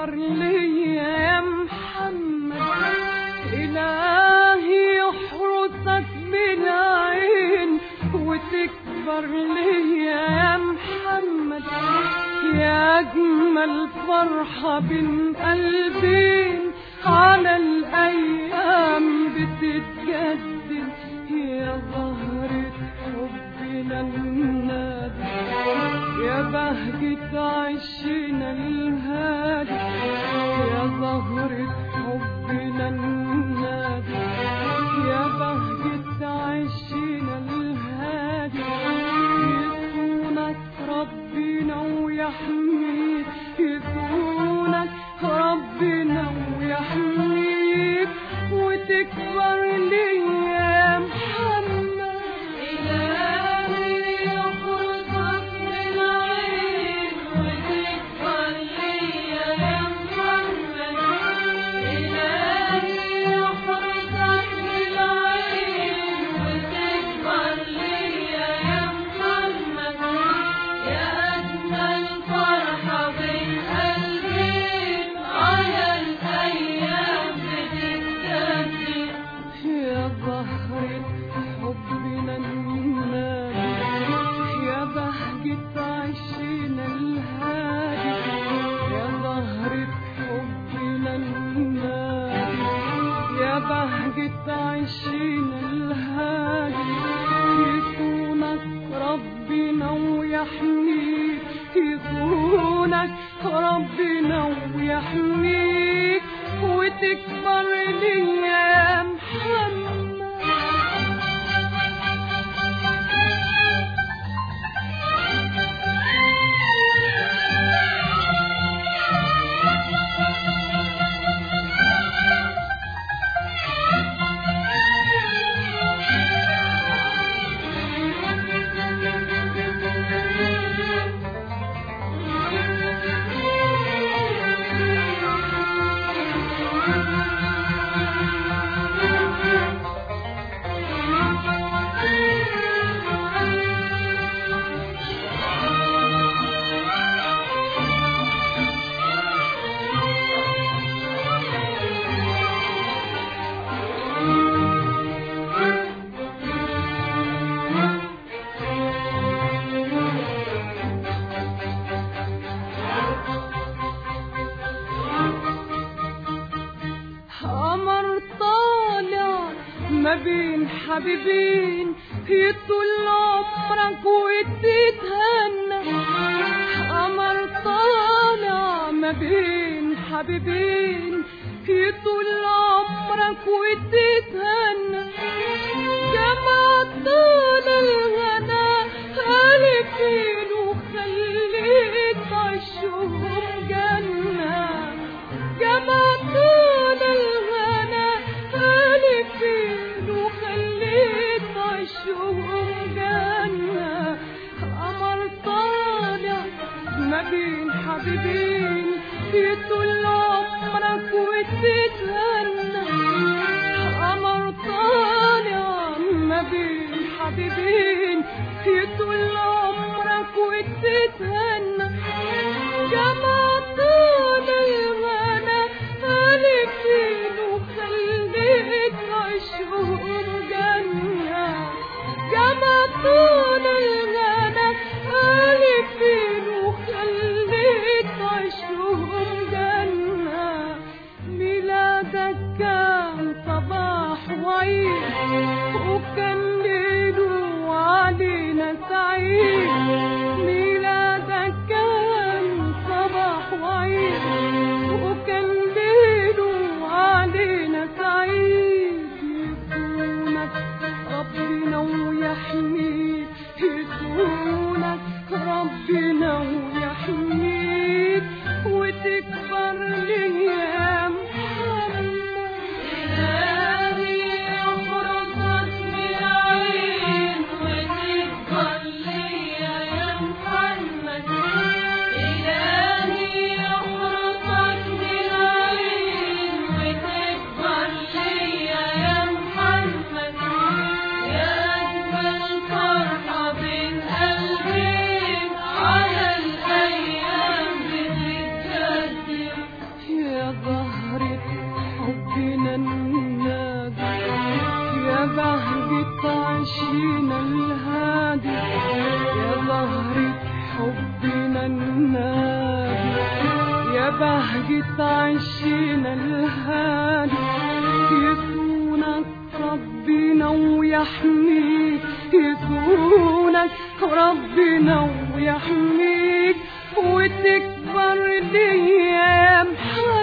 وتكبر ليا يا محمد إلهي يحرسك بالعين وتكبر ليا يا محمد يا أجمل فرحة بين قلبين على الأيام بتتجدد يا زهرة حبنا النادي يا بهجة عشنا الهادي يا زهرة حبنا النادي يا بهجة عشنا الهادي يصونك ربنا ويحميك يصونك ربنا ويحميك وتكبر لي يا محمد إلهي يحرسك بالعين وتكبر ليا يا محمد إلهي يحرسك بالعين وتكبر ليا يا محمد يا أجمل فرحة بين قلبين على الأيام بتتجدد يا زهرة حبنا النادي يا بهجة عشنا الهادي يا زهرة حبنا النادي يا بهجة عشنا الهادي يصونك ربنا ويحميك يصونك ربنا ويحميك وتكبر لي يا محمد قمر طالع ما بين حبيبين يطول عمرك وتتهنى قمر طالع ما بين حبيبين يطول عمرك وتتهنى جمع طول الغنا ألفين وخليك عشهم جنة جمع طول الغنا ألفين وخليك عشهم جنة قمر طالع ما بين حبيبين يطول عمرك وتتهنى قمر طالع ما بين حبيبين يطول عمرك وتتهنى جمع طول الغنا ألفين وخليك عشهم جنة جمع طول الغنا ألفين وخليك عشهم جنة ميلادك كان صباح وعيد وكان ليله علينا سعيد ميلادك كان صباح وعيد وكان ليله علينا سعيد يصونك ربنا ويحميك يصونك ربنا ويحميك وتكبر لي يا محمد إلهي يحرسك بالعين وتكبر ليا تعيشنا الهادي يصونك ربنا ويحميك يصونك ربنا ويحميك وتكبر ليام